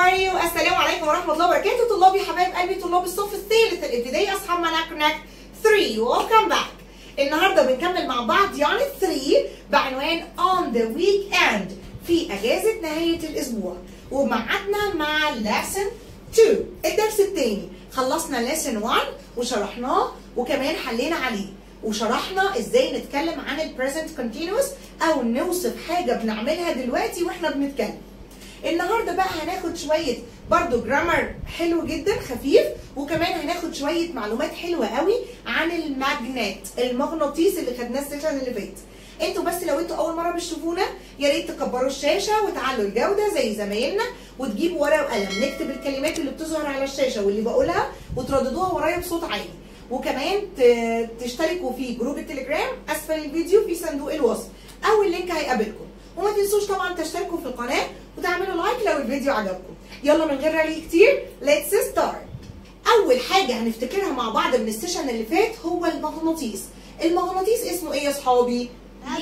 are you السلام عليكم ورحمه الله وبركاته طلابي حبايب قلبي طلاب الصف الثالث الابتدائي اصحاب مناك كونكت 3 ويلكم باك النهارده بنكمل مع بعض يعني 3 بعنوان on the weekend في اجازه نهايه الاسبوع ومعادنا مع lesson 2 الدرس الثاني خلصنا lesson 1 وشرحناه وكمان حلينا عليه وشرحنا ازاي نتكلم عن البريزنت كونتينوس او نوصف حاجه بنعملها دلوقتي واحنا بنتكلم النهارده بقى هناخد شويه برضو جرامر حلو جدا خفيف وكمان هناخد شويه معلومات حلوه قوي عن الماجنت المغناطيس اللي خدناه السيشن اللي فات انتوا بس لو انتوا اول مره بتشوفونا يا ريت تكبروا الشاشه وتعلوا الجوده زي زمايلنا وتجيبوا ورقه وقلم نكتب الكلمات اللي بتظهر على الشاشه واللي بقولها وترددوها ورايا بصوت عالي وكمان ت- تشتركوا في جروب التليجرام اسفل الفيديو في صندوق الوصف او اللينك هيقابلكم وما تنسوش طبعا تشتركوا في القناه وتعملوا لايك لو الفيديو عجبكم يلا من غير رغي كتير ليتس ستارت اول حاجه هنفتكرها مع بعض من السيشن اللي فات هو المغناطيس المغناطيس اسمه ايه يا صحابي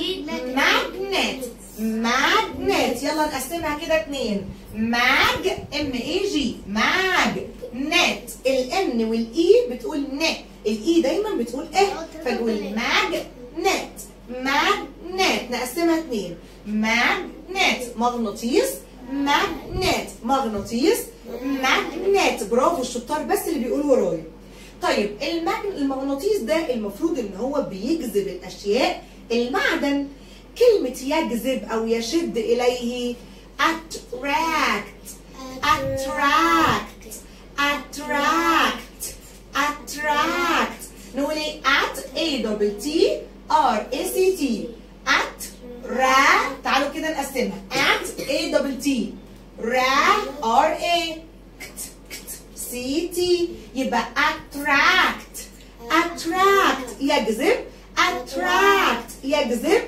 ماجنت ماجنت يلا نقسمها كده اتنين ماج ام اي جي ماج نت الان والاي بتقول ن الاي دايما بتقول اه فنقول ماج نت ماجنت نقسمها اتنين ماجنت مغناطيس ماجنت مغناطيس ماجنت برافو الشطار بس اللي بيقولوا ورايا طيب المجن المغناطيس ده المفروض ان هو بيجذب الاشياء المعدن كلمة يجذب او يشد اليه attract attract attract attract نقول ايه at a double t r a c t at ra تعالوا كده نقسمها at a double t ra r a سي تي يبقى attract attract يجذب attract يجذب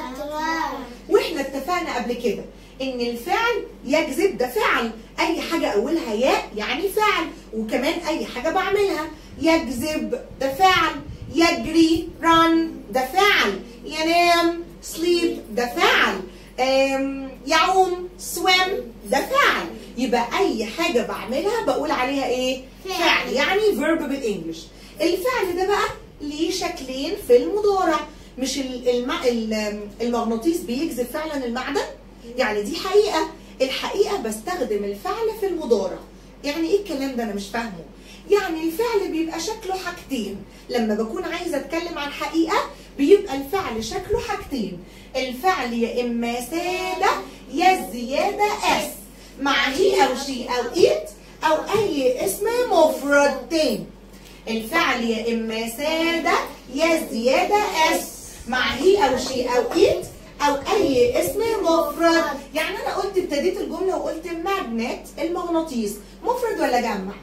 واحنا اتفقنا قبل كده ان الفعل يجذب ده فعل اي حاجه اولها ياء يعني فعل وكمان اي حاجه بعملها يجذب ده فعل يجري run ده فعل ينام sleep ده فعل أم، يعوم swim ده فعل يبقى اي حاجه بعملها بقول عليها ايه فعل يعني verb بالانجلش الفعل ده بقى ليه شكلين في المضارع مش ال- الم... ال- المغناطيس بيجذب فعلا المعدن يعني دي حقيقه الحقيقه بستخدم الفعل في المضارع يعني ايه الكلام ده انا مش فاهمه يعني الفعل بيبقى شكله حاجتين لما بكون عايزه اتكلم عن حقيقه بيبقى الفعل شكله حاجتين الفعل يا اما ساده يا زياده اس مع هي او شي او ايت او اي اسم مفرد تاني الفعل يا اما ساده يا زياده اس مع هي او شي او ايت او اي اسم مفرد يعني انا قلت ابتديت الجمله وقلت ماجنت المغناطيس مفرد ولا جمع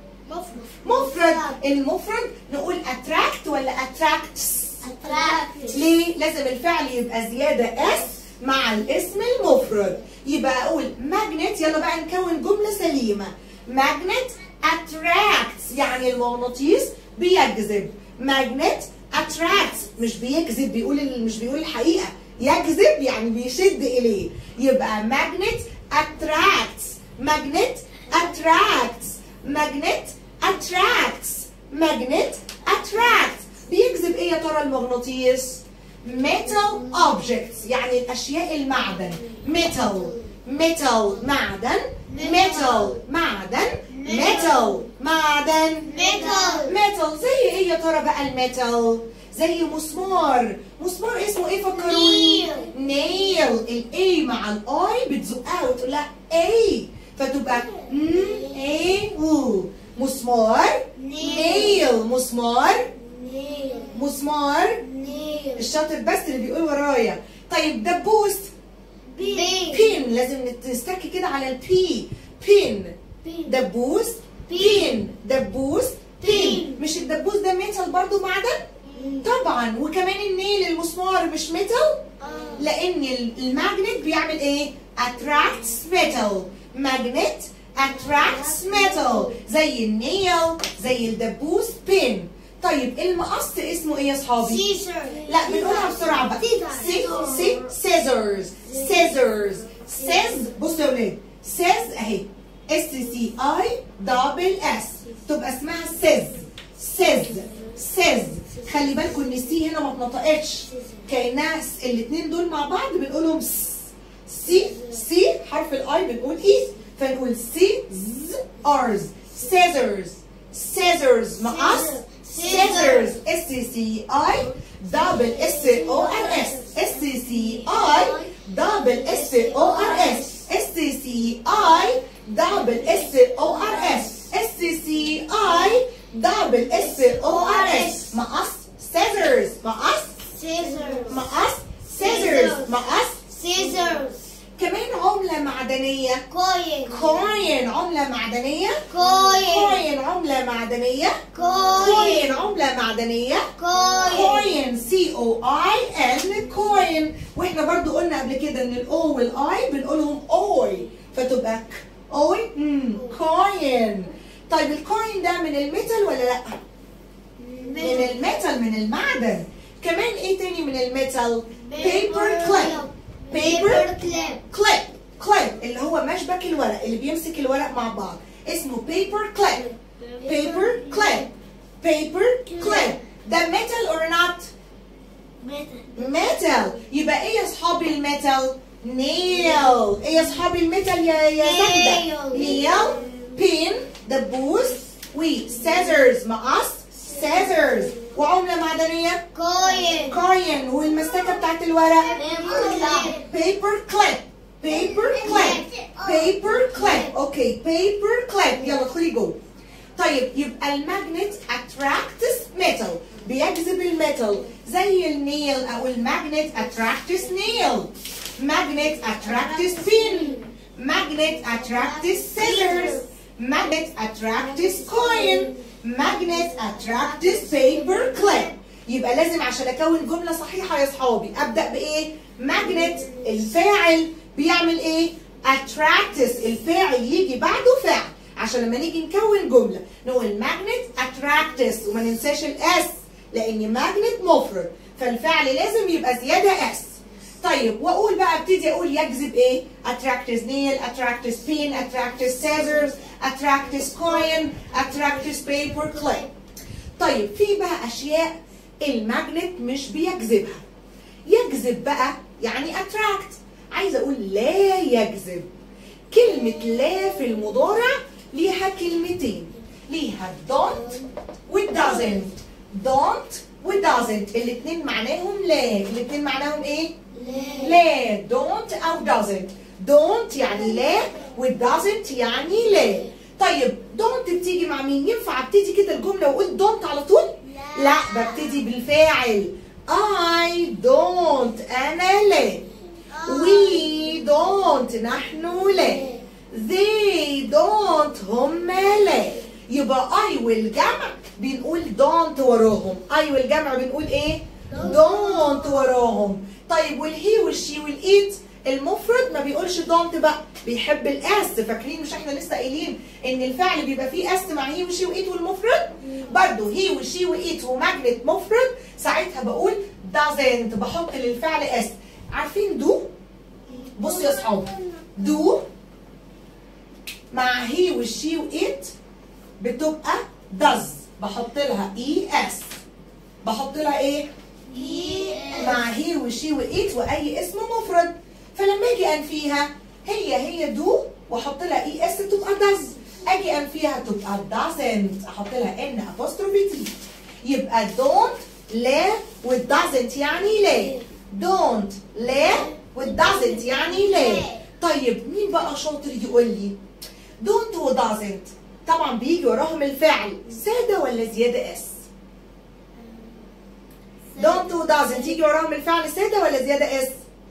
مفرد المفرد نقول اتراكت ولا اتراكتس ليه لازم الفعل يبقى زياده اس مع الاسم المفرد يبقى اقول ماجنت يلا بقى نكون جمله سليمه ماجنت attracts يعني المغناطيس بيجذب ماجنت attracts مش بيجذب بيقول ال- مش بيقول الحقيقه يجذب يعني بيشد اليه يبقى ماجنت attracts ماجنت attracts ماجنت attracts ماجنت attracts بيجذب ايه يا ترى المغناطيس metal objects يعني الاشياء المعدن metal metal معدن metal معدن metal معدن metal زي ايه يا ترى بقى الميتال زي مسمار مسمار اسمه ايه فكروني نيل الاي مع الاي بتزقها وتقول لها اي فتبقى م اي و مسمار نيل مسمار مسمار الشاطر بس اللي بيقول ورايا طيب دبوس بين لازم نستركي كده على البي بين دبوس بين دبوس بين مش الدبوس ده ميتال برضو معدن طبعا وكمان النيل المسمار مش ميتال لان ال- الماجنت بيعمل ايه attracts metal magnet attracts metal زي النيل زي الدبوس بين طيب المقص اسمه ايه يا صحابي لا بنقولها بسرعه بقى سي سي scissors scissors سيز بصوا يا ولاد سيز اهي اس سي اي دبل اس تبقى اسمها سيز سيز سيز خلي بالكم ان السي هنا ما اتنطقتش كانها الاثنين دول مع بعض بنقولهم س سي سي حرف الاي بنقول اي فنقول سي ز ارز scissors scissors مقص scissors s c i double s o r s s c i double s o r s s c i double s o r s s c i double s o r s مقص scissors مقص Scissors. مقص scissors مقص Scissors. كمان عملة معدنية Coin. coin عملة معدنية Coin. coin عملة معدنية Coin. coin عملة معدنية Coin. coin C O I N coin واحنا برضو قلنا قبل كده ان الاو والاي بنقولهم اوي فتبقى ك اوي امم coin طيب الكوين ده من الميتال ولا لا؟ من الميتال من المعدن كمان ايه تاني من الميتال؟ paper clip paper Paper clip. كليب كليب اللي هو مشبك الورق اللي بيمسك الورق مع بعض اسمه paper clip paper clip paper clip ده metal or not Metal. metal يبقى ايه يا اصحابي الميتال nail ايه يا اصحابي الميتال يا يا سجدة Nail. nail pin دبوس و scissors مقص scissors وعملة معدنية Coin. coin والمسكة بتاعت الورق Paper clip. paper clip paper clip paper clip اوكي paper clip يلا ادخلي جوه طيب يبقى الماجنت attracts metal بيجذب الميتال زي النيل او الماجنت attracts nail magnet attracts pin magnet attracts scissors magnet attracts coin magnet attracts paper clip يبقى لازم عشان اكون جمله صحيحه يا اصحابي ابدا بايه magnet الفاعل بيعمل ايه attracts الفاعل يجي بعده فعل عشان لما نيجي نكون جمله نقول magnet attracts وما ننساش الاس لان magnet مفرد فالفعل لازم يبقى زياده اس طيب واقول بقى ابتدي اقول يجذب ايه attracts nail attracts pin attracts scissors attracts coin attracts paper clip طيب في بقى اشياء الماجنت مش بيجذبها يجذب بقى يعني attract عايزه اقول لا يجذب كلمه لا في المضارع ليها كلمتين ليها don't و doesn't don't و doesn't الاتنين معناهم لا الاتنين معناهم ايه لا don't او doesn't don't يعني لا و doesn't يعني لا طيب don't بتيجي مع مين ينفع ابتدي كده الجمله واقول don't على طول لا ببتدي بالفاعل I don't انا لا we don't نحن لا they don't هم لا يبقى I والجمع بنقول don't وراهم I والجمع بنقول ايه don't وراهم طيب والهي والشي والايت المفرد ما بيقولش don't بقى بيحب الاس فاكرين مش احنا لسه قايلين ان الفعل بيبقى فيه اس مع هي وشي وايت والمفرد برضه هي وشي وايت وماجنت مفرد ساعتها بقول doesn't بحط للفعل اس عارفين دو بصوا يا اصحابي دو مع هي والشي وايت بتبقى does بحط لها اي اس بحط لها ايه مع هي وشي وايت واي اسم مفرد فلما اجي انفيها هي هي دو واحط لها اي اس تبقى does اجي انفيها تبقى doesn't احط لها ان apostrophe تي يبقى don't لا و doesn't يعني لا don't لا و doesn't يعني لا طيب مين بقى شاطر يقول لي don't و doesn't طبعا بيجي وراهم الفعل ساده ولا زياده اس don't و doesn't يجي وراهم الفعل ساده ولا زياده اس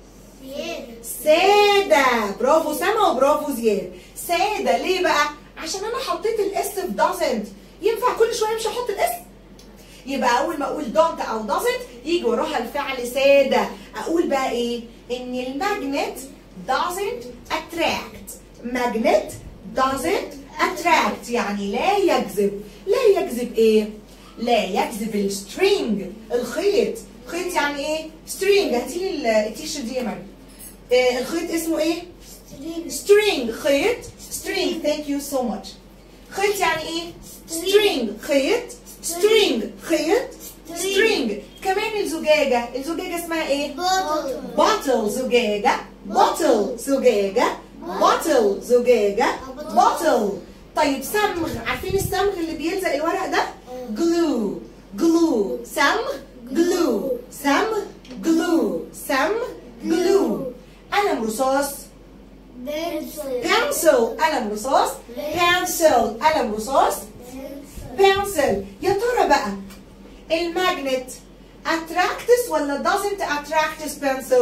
سادة برافو سما وبرافو زياد سادة ليه بقى؟ عشان أنا حطيت الإس في doesn't ينفع كل شوية مش أحط الإس؟ يبقى أول ما أقول don't أو doesn't يجي وراها الفعل سادة أقول بقى إيه؟ إن الماجنت doesn't attract magnet doesn't attract يعني لا يجذب لا يجذب إيه؟ لا يجذب السترينج الخيط خيط يعني إيه؟ string هاتيلي التيشيرت دي يا مريم آه، الخيط اسمه ايه؟ string خيط string thank you so much خيط يعني ايه string خيط string خيط string كمان الزجاجة الزجاجة اسمها ايه bottle bottle زجاجة bottle زجاجة bottle زجاجة bottle طيب صمغ عارفين الصمغ اللي بيلزق الورق ده glue glue صمغ glue صمغ glue صمغ glue قلم رصاص pencil pencil قلم رصاص pencil قلم رصاص pencil يا ترى بقى الماجنت attracts ولا doesn't attract pencil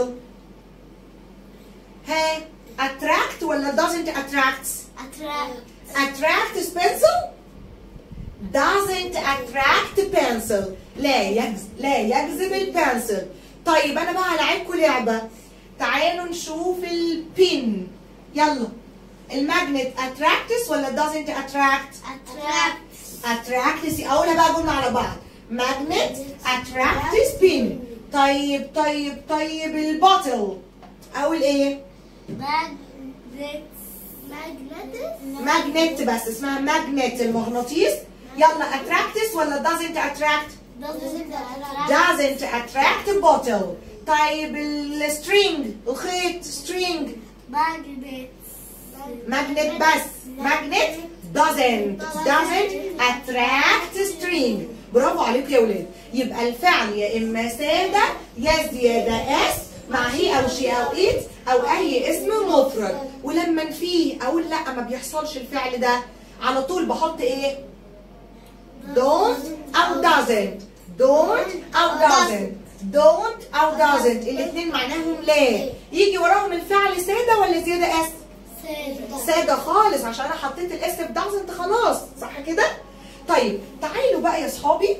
ها attract ولا doesn't attract attract attract pencil doesn't attract pencil لا يجذب لا يجذب البنسل طيب انا بقى هلاعبكم لعبه تعالوا نشوف البين يلا الماجنت attracts ولا doesn't attract attract attracts اقولها بقى جمله على بعض magnet attracts pin طيب طيب طيب البوتل اقول ايه magnet magnet ماجنت بس اسمها ماجنت المغناطيس يلا attracts ولا doesn't attract doesn't attract doesn't attract bottle طيب السترينج الخيط string magnet ماجنت بس ماجنت doesn't doesn't attract string برافو عليكم يا ولاد يبقى الفعل يا اما ساده يا زياده اس مع هي او شي او ات او اي اسم مفرد ولما فيه اقول لا ما بيحصلش الفعل ده على طول بحط ايه don't او doesn't don't او doesn't don't او doesn't الاثنين معناهم لا يجي وراهم الفعل ساده ولا زياده اس ساده خالص عشان انا حطيت الاس في doesn't خلاص صح كده طيب تعالوا بقى يا صحابي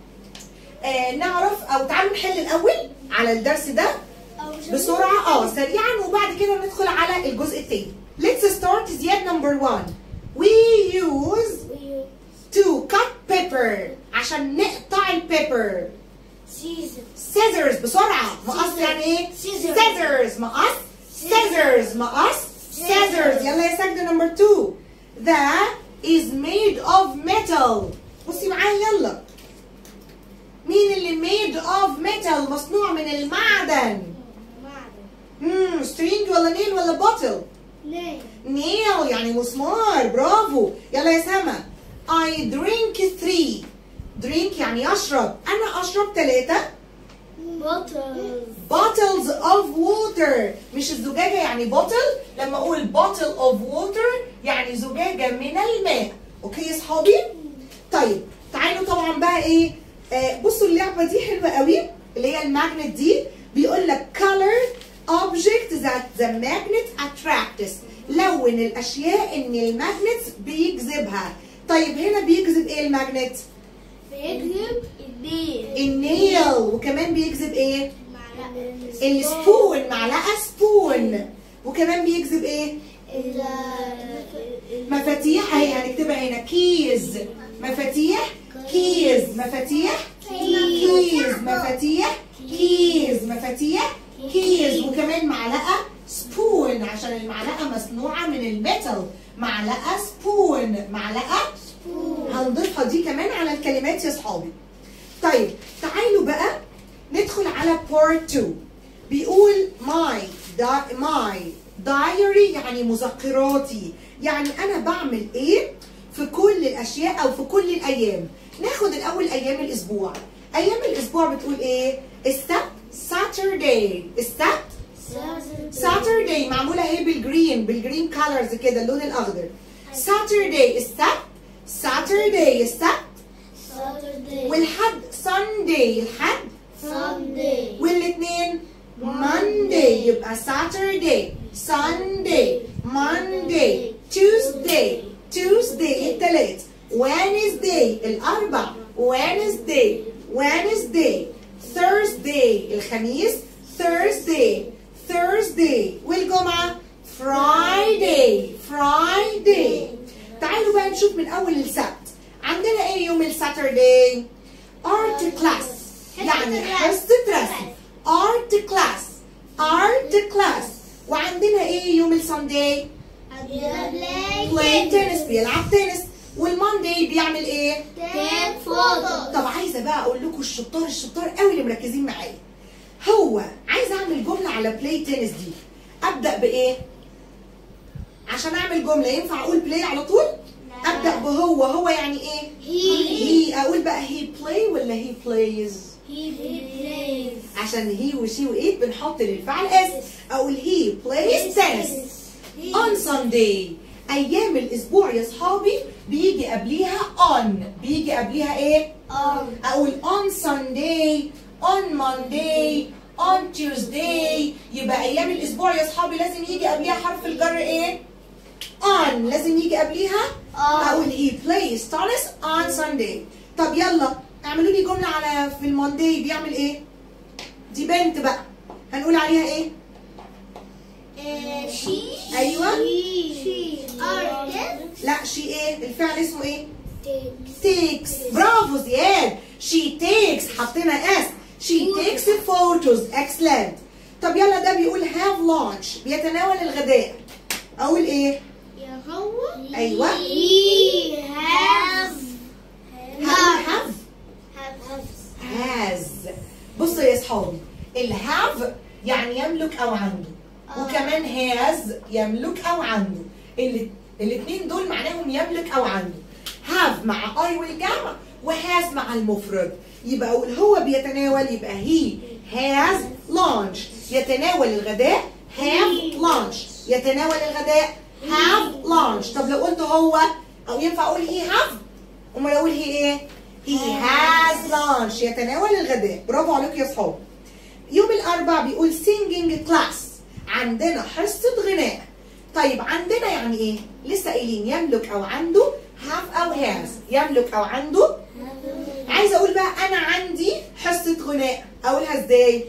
آه نعرف او تعالوا نحل الاول على الدرس ده بسرعه اه سريعا وبعد كده ندخل على الجزء الثاني let's start زياد number one we use to cut pepper عشان نقطع البيبر scissors بسرعه مقص يعني ايه Scissors. scissors مقص scissors مقص scissors يلا يا سجدة number two that is made of metal بصي معايا يلا مين اللي made of metal مصنوع من المعدن امم string ولا nail ولا bottle nail يعني مسمار برافو يلا يا سما I drink three drink يعني يشرب انا اشرب ثلاثة bottles of water مش الزجاجة يعني bottle لما اقول bottle of water يعني زجاجة من الماء اوكي يا صحابي طيب تعالوا طبعا بقى ايه آه بصوا اللعبة دي حلوة قوي اللي هي الماجنت دي بيقول لك color object that the magnet attracts لون الاشياء ان الماجنت بيجذبها طيب هنا بيجذب ايه الماجنت النيل وكمان بيجذب ايه السبون معلقه سبون وكمان بيجذب ايه مفاتيح اهي هنكتبها هنا كيز مفاتيح كيز مفاتيح كيز مفاتيح كيز مفاتيح كيز وكمان معلقه سبون عشان المعلقه مصنوعه من الميتال معلقه سبون معلقه هنضيفها دي كمان على الكلمات يا صحابي طيب تعالوا بقى ندخل على part 2 بيقول my di- my diary يعني مذكراتي يعني انا بعمل ايه في كل الاشياء او في كل الايام ناخد الاول ايام الاسبوع ايام الاسبوع بتقول ايه السبت Saturday السبت Saturday معمولة اهي بالجرين بالجرين كالرز كده اللون الاخضر Saturday السبت Saturday السبت والحد Sunday الحد Sunday والاثنين Monday يبقى Saturday Sunday Monday Tuesday Tuesday الثلاث Wednesday الأربع Wednesday Wednesday Thursday الخميس Thursday Thursday والجمعة Friday Friday تعالوا بقى نشوف من أول السبت عندنا إيه يوم الساتردي Art class يعني حصة رسم art class art class وعندنا ايه يوم الساندي play tennis بيلعب تنس والماندي بيعمل ايه take photos طب عايزه بقى اقول لكم الشطار الشطار قوي اللي مركزين معايا هو عايزه اعمل جمله على بلاي تنس دي ابدا بايه عشان اعمل جمله ينفع اقول بلاي على طول ابدا بهو هو يعني ايه he هي اقول بقى هي بلاي ولا هي بلايز he plays عشان هي وشي وايت بنحط للفعل اس اقول هي بلايز تنس on Sunday ايام الاسبوع يا صحابي بيجي قبليها on بيجي قبليها ايه on اقول on Sunday on Monday on Tuesday يبقى ايام الاسبوع يا صحابي لازم يجي قبليها حرف الجر ايه on لازم يجي قبليها on اقول he plays tennis on Sunday طب يلا اعملوا لي جمله على في الموندي بيعمل ايه دي بنت بقى هنقول عليها ايه Uh, she أيوة. she artist لا شي ايه الفعل اسمه ايه takes takes برافو زياد she takes حطينا اس she takes photos excellent طب يلا ده بيقول have lunch بيتناول الغداء اقول ايه يا هو أيوة. he has have have have has بصوا يا صحابي الهاف يعني يملك او عنده آه. وكمان هاز يملك او عنده اللي الاثنين دول معناهم يملك او عنده هاف مع اي والجمع وهاز مع المفرد يبقى اقول هو بيتناول يبقى هي هاز لانش يتناول الغداء هاف لانش يتناول الغداء هاف لانش طب لو قلت هو او ينفع اقول هي هاف امال اقول هي ايه he has lunch يتناول الغداء برافو عليكم يا صحاب يوم الاربع بيقول singing class عندنا حصة غناء طيب عندنا يعني ايه لسه قايلين يملك او عنده have او has يملك او عنده عايزه اقول بقى انا عندي حصة غناء اقولها ازاي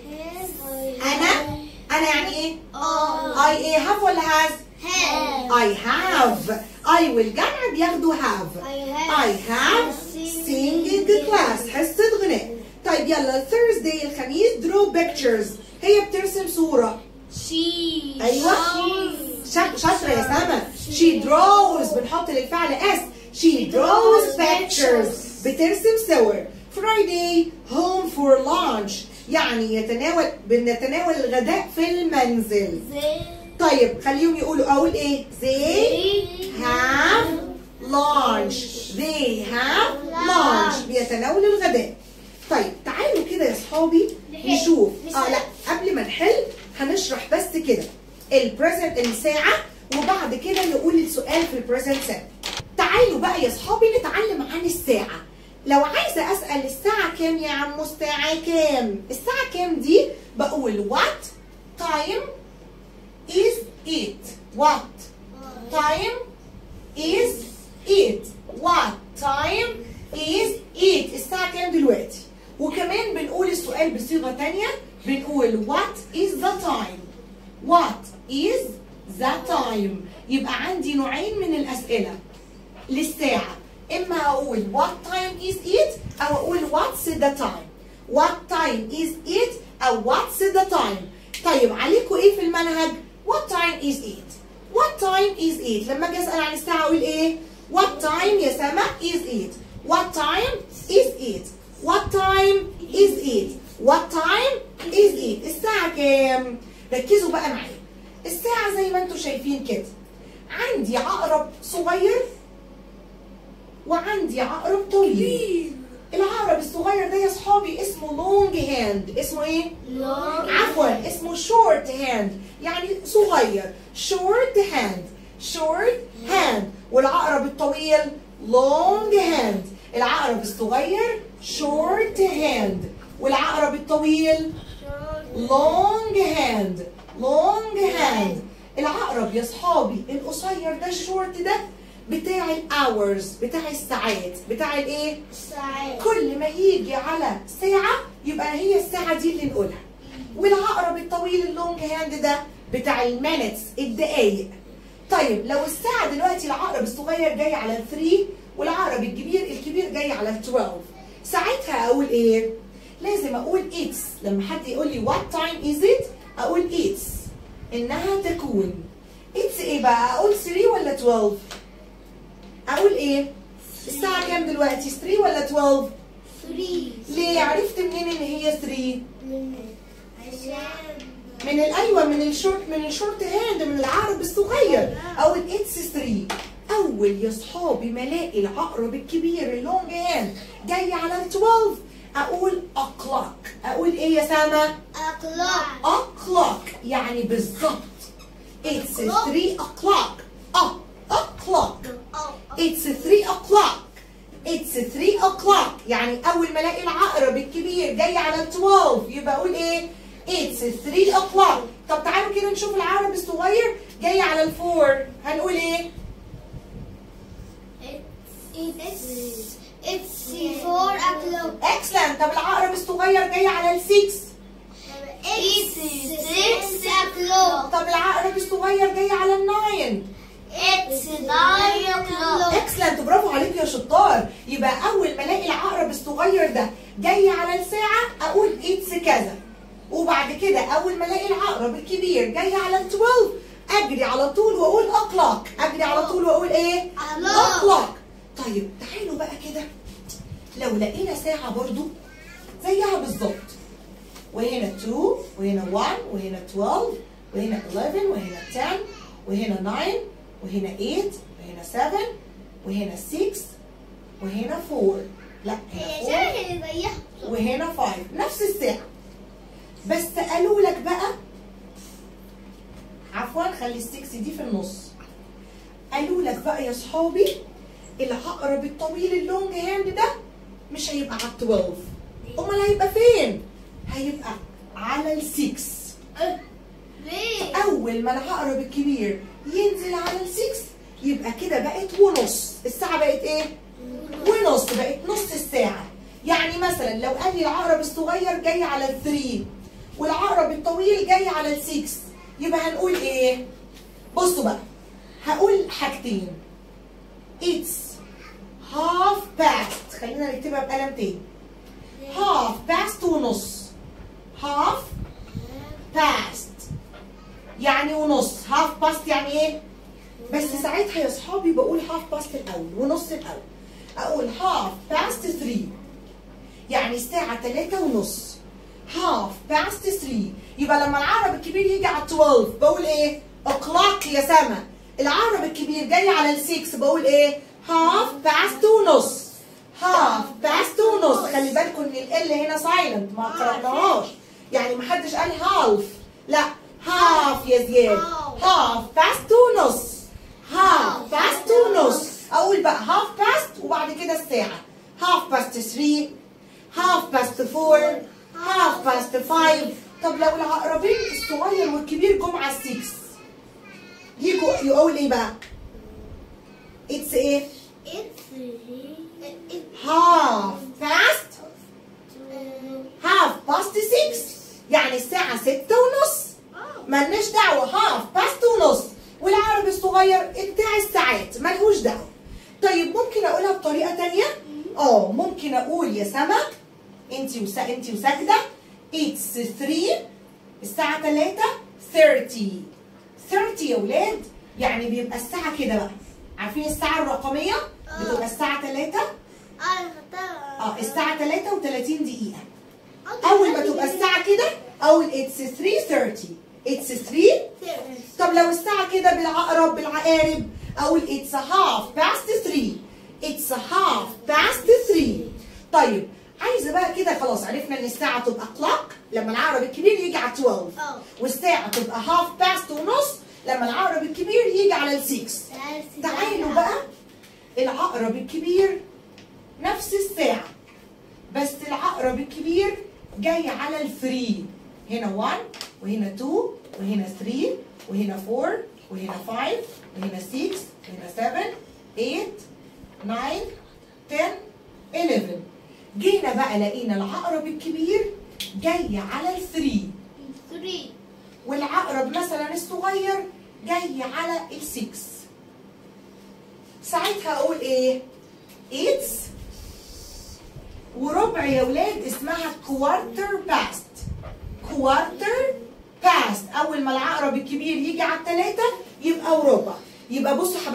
انا انا يعني ايه I ايه have ولا has I have I والجمع بياخدوا have I have singing class حصة غناء طيب يلا Thursday الخميس draw pictures هي بترسم صورة she أيوة. شا- شاطرة يا سما she draws بنحط للفعل s she draws pictures بترسم صور Friday home for lunch يعني يتناول بنتناول الغداء في المنزل طيب خليهم يقولوا اقول ايه they have lunch they have lunch بيتناولوا الغداء طيب تعالوا كده يا صحابي نشوف اه لا قبل ما نحل هنشرح بس كده البريزنت الساعة وبعد كده نقول السؤال في البريزنت سنت تعالوا بقى يا صحابي نتعلم عن الساعة لو عايزة أسأل الساعة كام يا عم الساعة كام الساعة كام دي بقول what time is it what time is it what time is it الساعة كام دلوقتي وكمان بنقول السؤال بصيغة تانية بنقول what is the time what is the time يبقى عندي نوعين من الأسئلة للساعة إما أقول what time is it أو أقول what's the time what time is it أو what's the time طيب عليكم إيه في المنهج what time is it what time is it لما أجي أسأل عن الساعة أقول إيه what time يا سما is it what time is it what time is it what time is it الساعة كام ركزوا بقى معايا الساعة زي ما انتم شايفين كده عندي عقرب صغير وعندي عقرب طويل العقرب الصغير ده يا صحابي اسمه لونج هاند اسمه ايه؟ عفوا اسمه شورت هاند يعني صغير شورت هاند شورت هاند والعقرب الطويل لونج هاند العقرب الصغير شورت هاند والعقرب الطويل لونج هاند لونج هاند العقرب يا صحابي القصير ده الشورت ده بتاع الاورز بتاع الساعات بتاع الايه كل ما يجي على ساعة يبقى هي الساعة دي اللي نقولها والعقرب الطويل اللونج هاند ده بتاع المينتس الدقايق طيب لو الساعة دلوقتي العقرب الصغير جاي على 3 والعقرب الكبير الكبير جاي على 12 ساعتها اقول ايه؟ لازم اقول it's لما حد يقول لي what time is it اقول it's انها تكون it's ايه بقى؟ اقول 3 ولا 12؟ اقول ايه الساعه كام دلوقتي 3 ولا 12 three ليه عرفت منين ان هي 3 عشان من الايوه من الشورت من الشورت هاند من العقرب الصغير اقول اتس 3 اول يا صحابي ما الاقي العقرب الكبير اللونج هاند جاي على ال 12 اقول اقلق اقول ايه يا سما o'clock اقلق يعني بالظبط اتس 3 o'clock اه اقلق It's 3 o'clock. It's 3 o'clock. يعني أول ما ألاقي العقرب الكبير جاي على ال 12 يبقى أقول إيه؟ It's 3 o'clock. طب تعالوا كده نشوف العقرب الصغير جاي على ال 4 هنقول إيه؟ it's it's four o'clock Excellent. طب العقرب الصغير جاي على ال 6 it's six o'clock طب العقرب الصغير جاي على ال 9 it's nine o'clock اكسلنت برافو عليك يا شطار يبقى اول ما الاقي العقرب الصغير ده جاي على الساعه اقول اتس كذا وبعد كده اول ما الاقي العقرب الكبير جاي على ال 12 اجري على طول واقول اقلق اجري على طول واقول ايه O'clock. اقلق طيب تعالوا بقى كده لو لقينا ساعه برضو زيها بالظبط وهنا 2 وهنا 1 وهنا 12 وهنا 11 وهنا 10 وهنا 9 وهنا 8 وهنا 7 وهنا 6 وهنا 4 لا هنا 4 هي زيها وهنا 5 نفس الساعة بس قالوا لك بقى عفوا خلي السكس دي في النص قالوا لك بقى يا صحابي العقرب الطويل اللونج هاند ده مش هيبقى على ال 12 امال هيبقى فين؟ هيبقى على ال 6 ليه؟ اول ما العقرب الكبير ينزل على ال 6 يبقى كده بقت ونص الساعه بقت ايه ونص بقت نص الساعه يعني مثلا لو قال لي العقرب الصغير جاي على ال 3 والعقرب الطويل جاي على ال 6 يبقى هنقول ايه بصوا بقى هقول حاجتين it's half past خلينا نكتبها بقلم تاني half past ونص half past يعني ونص هاف باست يعني ايه بس ساعتها يا صحابي بقول هاف باست الاول ونص الاول اقول هاف باست 3 يعني الساعة 3 ونص هاف باست 3 يبقى لما العقرب الكبير يجي على 12 بقول ايه اقلاق يا سما العقرب الكبير جاي على ال 6 بقول ايه هاف باست ونص هاف باست ونص خلي بالكم ان ال هنا سايلنت ما قرأناهاش يعني ما حدش قال هالف لا هاف يا زياد هاف باست ونص هاف باست ونص اقول بقى هاف باست وبعد كده الساعة هاف باست 3 هاف باست 4 هاف باست 5 طب لو العقربين الصغير والكبير جم على 6 يجوا يقول ايه بقى؟ اتس ايه؟ هاف باست هاف باست 6 يعني الساعة 6 ونص ملناش دعوة هاف باست ونص والعقرب الصغير بتاع الساعات ملهوش دعوة طيب ممكن اقولها بطريقة تانية؟ اه ممكن اقول يا سما انتي وسا انتي وساجدة اتس 3 الساعة 3 30 30 يا ولاد يعني بيبقى الساعة كده بقى عارفين الساعة الرقمية بتبقى الساعة 3 اه الساعة 33 دقيقة أول ما تبقى الساعة كده أقول اتس 3:30 اتس 3 طب لو الساعة كده بالعقرب بالعقارب أقول اتس هاف باست 3 اتس هاف باست 3 طيب عايزة بقى كده خلاص عرفنا إن الساعة تبقى كلوك لما العقرب الكبير يجي على 12 اه. والساعة تبقى هاف باست ونص لما العقرب الكبير يجي على ال 6 تعالوا بقى العقرب الكبير نفس الساعة بس العقرب الكبير جاي على الثري هنا 1 وهنا 2 وهنا 3 وهنا 4 وهنا 5 وهنا 6 وهنا 7 8 9 10 11 جينا بقى لقينا العقرب الكبير جاي على الثري والعقرب مثلا الصغير جاي على السكس ساعتها اقول ايه اتس وربع يا ولاد اسمها كوارتر باست كوارتر باست اول ما العقرب الكبير يجي على الثلاثة يبقى وربع يبقى بصوا حبايبي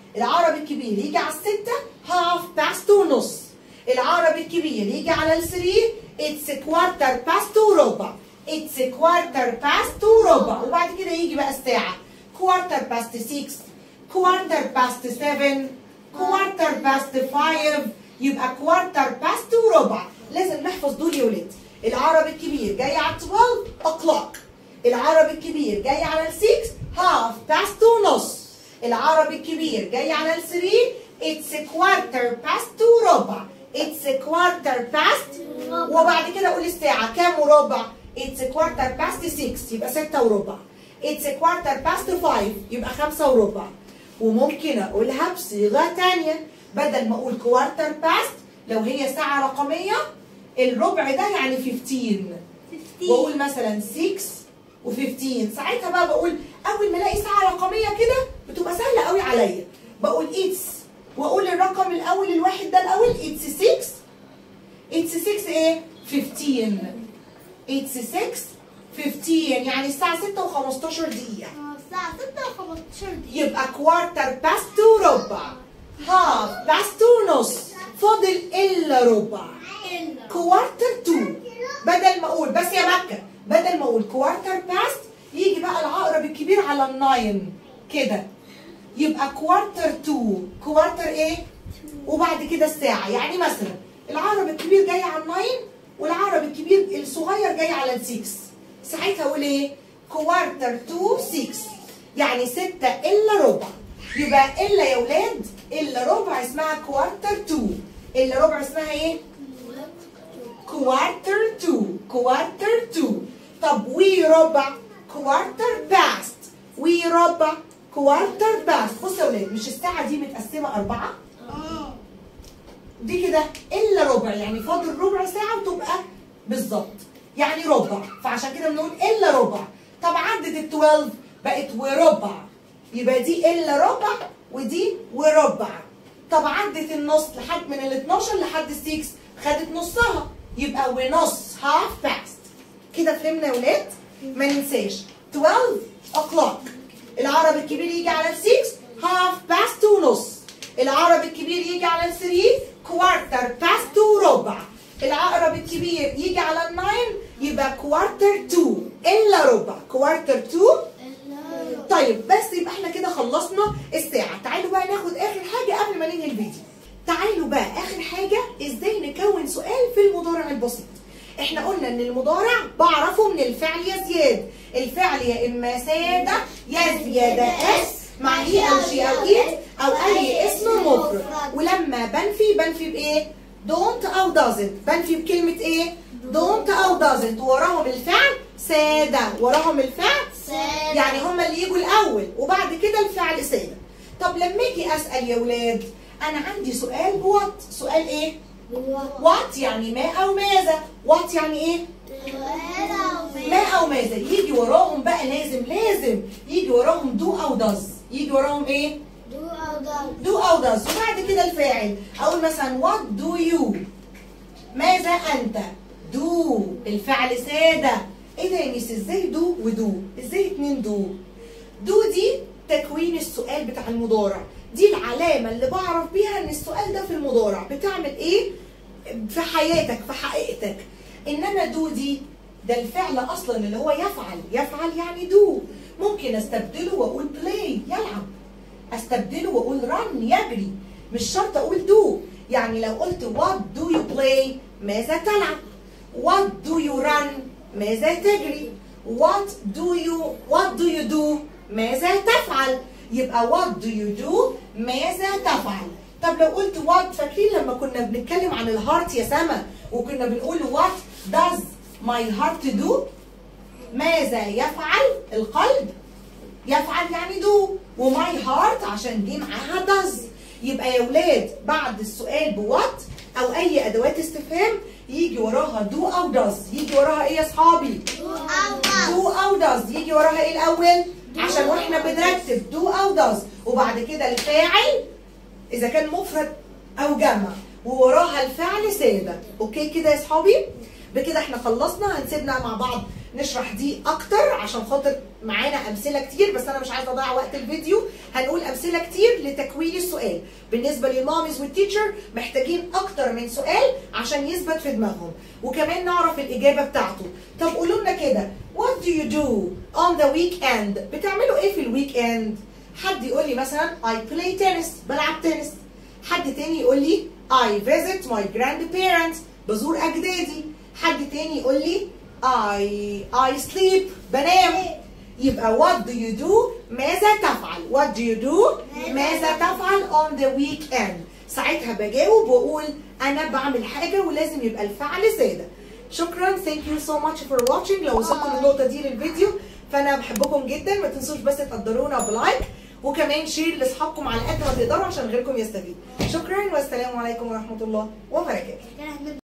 العقرب الكبير يجي على الستة half past two نص العقرب الكبير يجي على الثري it's quarter past two ربع it's quarter past two ربع وبعد كده يجي بقى الساعة quarter past six quarter past seven quarter past five يبقى quarter past two ربع لازم نحفظ دول يا ولاد العقرب الكبير جاي على 12 o'clock العقرب الكبير جاي على ال 6 half past two نص العقرب الكبير جاي على ال 3 it's quarter past two ربع it's quarter past وبعد كده اقول الساعة كام وربع it's quarter past 6 يبقى 6 وربع it's quarter past 5 يبقى 5 وربع وممكن اقولها بصيغة تانية بدل ما اقول quarter past لو هي ساعة رقمية الربع ده يعني 15 واقول مثلا 6 و15 ساعتها بقى بقول اول ما الاقي ساعه رقميه كده بتبقى سهله قوي عليا بقول اتس واقول الرقم الاول الواحد ده الاول اتس 6 اتس 6 ايه 15 اتس 6 15 يعني الساعه 6 و15 دقيقه الساعة 6 و 15 دقيقة يبقى كوارتر باست تو ربع هاف باست تو نص فاضل الا ربع كوارتر تو بدل ما اقول بس يا مكه بدل ما اقول كوارتر باست يجي بقى العقرب الكبير على الناين كده يبقى كوارتر تو كوارتر ايه وبعد كده الساعه يعني مثلا العقرب الكبير جاي على الناين والعقرب الكبير الصغير جاي على السكس ساعتها اقول ايه كوارتر تو 6 يعني ستة الا ربع يبقى الا يا ولاد الا ربع اسمها كوارتر تو الا ربع اسمها ايه كوارتر تو كوارتر تو طب وي ربع كوارتر باست وي ربع كوارتر باست بصوا يا ولاد مش الساعة دي متقسمة أربعة دي كده إلا ربع يعني فاضل ربع ساعة وتبقى بالظبط يعني ربع فعشان كده بنقول إلا ربع طب عدت ال 12 بقت وربع يبقى دي إلا ربع ودي وربع طب عدت النص لحد من ال 12 لحد ال 6 خدت نصها يبقى ونص هاف باست كده فهمنا يا ولاد ما ننساش 12 o'clock العرب الكبير يجي على ال 6 هاف باست ونص العرب الكبير يجي على ال 3 كوارتر باست وربع العقرب الكبير يجي على الناين يبقى كوارتر 2 الا ربع كوارتر 2 طيب بس يبقى احنا كده خلصنا الساعة تعالوا بقى ناخد اخر حاجة قبل ما ننهي الفيديو تعالوا بقى اخر حاجة ازاي نكون سؤال في المضارع البسيط احنا قلنا ان المضارع بعرفه من الفعل يا زياد الفعل يا اما سادة يا زيادة اس مع هي او شي او ايت او اي اسم مفرد ولما بنفي بنفي بايه don't او doesn't بنفي بكلمة ايه don't او doesn't وراهم الفعل سادة وراهم الفعل يعني هما اللي يجوا الاول وبعد كده الفعل سادة طب لما اجي اسال يا ولاد انا عندي سؤال بوات سؤال ايه وات يعني ما او ماذا وات يعني ايه ما او ماذا يجي وراهم بقى لازم لازم يجي وراهم دو او داز يجي وراهم ايه دو او داز وبعد كده الفاعل اقول مثلا وات دو يو ماذا انت دو الفعل ساده ايه ده يا ميس ازاي دو ودو ازاي اتنين دو دو دي تكوين السؤال بتاع المضارع دي العلامة اللي بعرف بيها ان السؤال ده في المضارع بتعمل ايه في حياتك في حقيقتك انما دو دي ده الفعل اصلا اللي هو يفعل يفعل يعني دو ممكن استبدله واقول بلاي يلعب استبدله واقول رن يجري مش شرط اقول دو يعني لو قلت what do you play ماذا تلعب what do you run ماذا تجري what do you what do you do ماذا تفعل يبقى what do you do ماذا تفعل طب لو قلت what فاكرين لما كنا بنتكلم عن الهارت يا سما وكنا بنقول what does my heart do ماذا يفعل القلب يفعل يعني دو وماي هارت عشان جه معاها داز يبقى يا ولاد بعد السؤال بوات او اي ادوات استفهام يجي وراها دو او داز يجي وراها ايه يا اصحابي دو او داز يجي وراها ايه الاول عشان واحنا بنرتب دو او داز وبعد كده الفاعل اذا كان مفرد او جمع ووراها الفعل ساده اوكي كده يا اصحابي بكده احنا خلصنا هنسيبنا مع بعض نشرح دي اكتر عشان خاطر معانا امثله كتير بس انا مش عايزه اضيع وقت الفيديو هنقول امثله كتير لتكوين السؤال بالنسبه للماميز والتيتشر محتاجين اكتر من سؤال عشان يثبت في دماغهم وكمان نعرف الاجابه بتاعته طب قولوا لنا كده what do you do on the weekend بتعملوا ايه في الويك اند حد يقول لي مثلا I play tennis بلعب تنس حد تاني يقول لي I visit my grandparents بزور أجدادي حد تاني يقول لي I I sleep بنام يبقى what do you do ماذا تفعل what do you do ماذا تفعل on the weekend ساعتها بجاوب واقول انا بعمل حاجه ولازم يبقى الفعل زياده شكرا thank you so much for watching لو وصلتوا للنقطه دي للفيديو فانا بحبكم جدا ما تنسوش بس تقدرونا بلايك وكمان شير لاصحابكم على قد ما تقدروا عشان غيركم يستفيد شكرا والسلام عليكم ورحمه الله وبركاته كده هنبدأ